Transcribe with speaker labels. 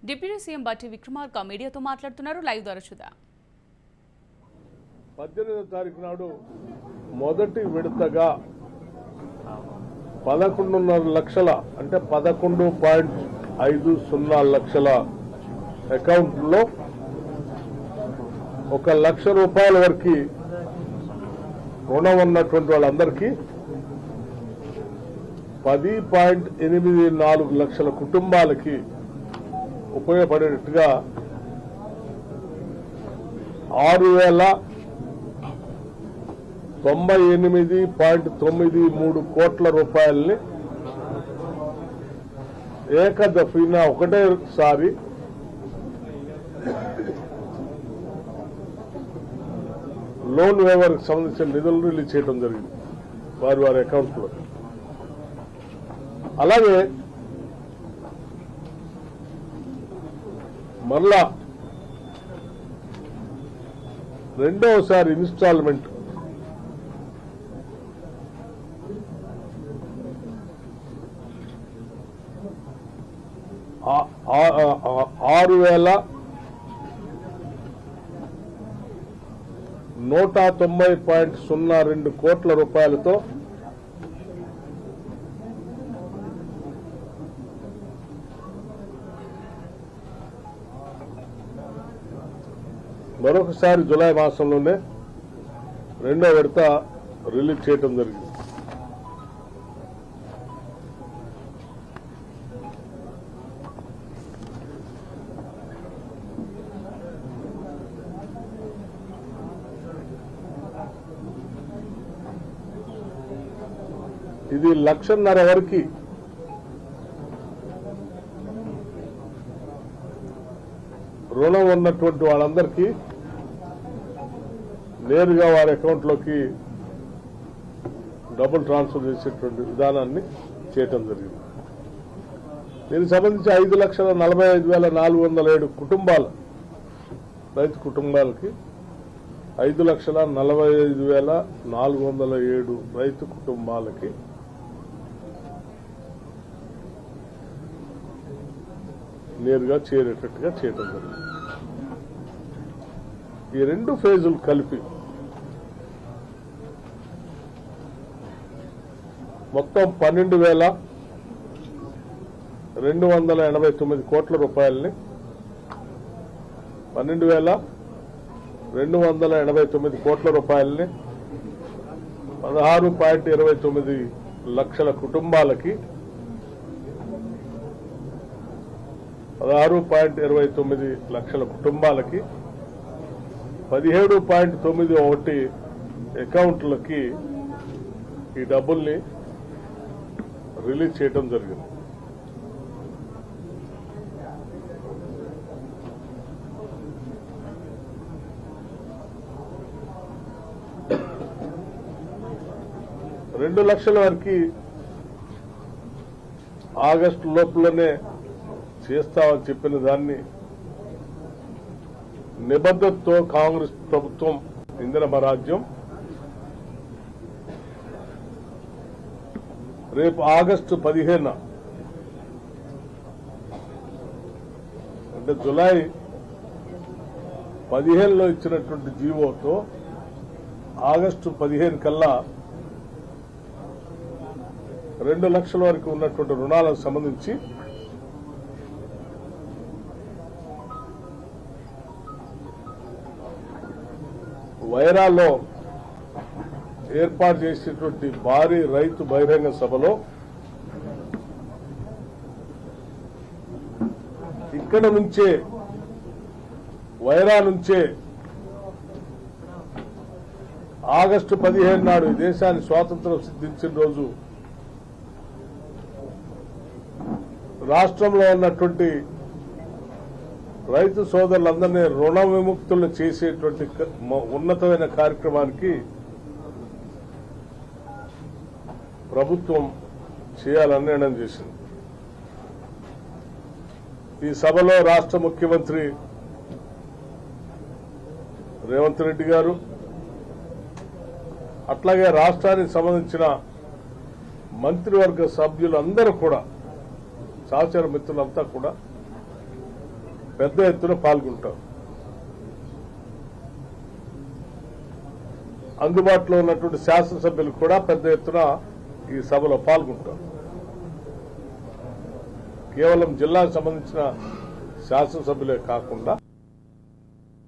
Speaker 1: deputy CM బట్టి విక్రమార్క మీడియాతో మాట్లాడుతున్నారు లైవ్ ద్వారా చూద్దాం
Speaker 2: పద్దెనిమిదో తారీఖు నాడు మొదటి విడతగా పదకొండున్నర లక్షల అంటే పదకొండు పాయింట్ ఐదు సున్నా లక్షల అకౌంట్లో ఒక లక్ష రూపాయల వరకు రుణం ఉన్నటువంటి వాళ్ళందరికీ పది పాయింట్ ఎనిమిది నాలుగు లక్షల కుటుంబాలకి ఉపయోగపడేటట్టుగా ఆరు వేల తొంభై ఎనిమిది పాయింట్ తొమ్మిది మూడు కోట్ల రూపాయల్ని ఏకదఫీన ఒకటేసారి లోన్ వేవర్కి సంబంధించిన నిధులు రిలీజ్ చేయడం జరిగింది వారి వారి అకౌంట్లో అలాగే మరలా రెండవసారి ఇన్స్టాల్మెంట్ ఆ- ఆ- ఆ- ఆరు వేల నూట తొంభై పాయింట్ సున్నా రెండు కోట్ల రూపాయలతో మరొకసారి జులై మాసంలోనే రెండో విడత రిలీజ్ చేయటం జరిగింది ఇది లక్షన్నర వరకు రుణం ఉన్నటువంటి వాళ్ళందరికీ నేరుగా వారి అకౌంట్లోకి డబ్బులు ట్రాన్స్ఫర్ చేసేటువంటి విధానాన్ని చేయటం జరిగింది దీనికి సంబంధించి ఐదు లక్షల నలభై ఐదు వేల నాలుగు వందల ఏడు కుటుంబాలు రైతు కుటుంబాలకి ఐదు లక్షల నలభై ఐదు వేల నాలుగు వందల ఏడు రైతు కుటుంబాలకి నేరుగా చేరేటట్టుగా చేయడం జరిగింది ఈ రెండు ఫేజులు కలిపి మొత్తం పన్నెండు వేల రెండు వందల ఎనభై తొమ్మిది కోట్ల రూపాయలని పన్నెండు వేల రెండు వందల ఎనభై తొమ్మిది కోట్ల రూపాయలని పదహారు పాయింట్ ఇరవై తొమ్మిది లక్షల కుటుంబాలకి పదహారు పాయింట్ ఇరవై తొమ్మిది లక్షల కుటుంబాలకి పదిహేడు పాయింట్ తొమ్మిది ఒకటి అకౌంట్లకి ఈ డబ్బుల్ని రిలీజ్ చేయడం జరిగింది రెండు లక్షల వరకు ఆగస్టు లోపలనే చేస్తామని చెప్పిన దాన్ని నిబద్ధతతో కాంగ్రెస్ ప్రభుత్వం ఇందిరమ రాజ్యం రేపు ఆగస్టు పదిహేను అంటే జులై పదిహేనులో ఇచ్చినటువంటి జీవోతో ఆగస్టు పదిహేను కల్లా రెండు లక్షల వరకు ఉన్నటువంటి రుణాలకు సంబంధించి వైరాలో ఏర్పాటు చేసేటువంటి భారీ రైతు బహిరంగ సభలో ఇక్కడ నుంచే వైరా నుంచే ఆగస్టు పదిహేను నాడు ఈ దేశాన్ని స్వాతంత్రం సిద్ధించిన రోజు రాష్ట్రంలో ఉన్నటువంటి రైతు సోదరులందరినీ రుణ విముక్తులు చేసేటువంటి క- మ- ఉన్నతమైన కార్యక్రమానికి ప్రభుత్వం చేయాలని నిర్ణయం చేసింది ఈ సభలో రాష్ట్ర ముఖ్యమంత్రి రేవంత్ రెడ్డి గారు అట్లాగే రాష్ట్రానికి సంబంధించిన మంత్రివర్గ సభ్యులందరూ కూడా సహచర మిత్రులంతా కూడా పెద్ద ఎత్తున పాల్గొంటారు అందుబాటులో ఉన్నటువంటి శాసనసభ్యులు కూడా పెద్ద ఎత్తున ఈ సభలో పాల్గొంటారు కేవలం జిల్లాకు సంబంధించిన శాసనసభ్యులే కాకుండా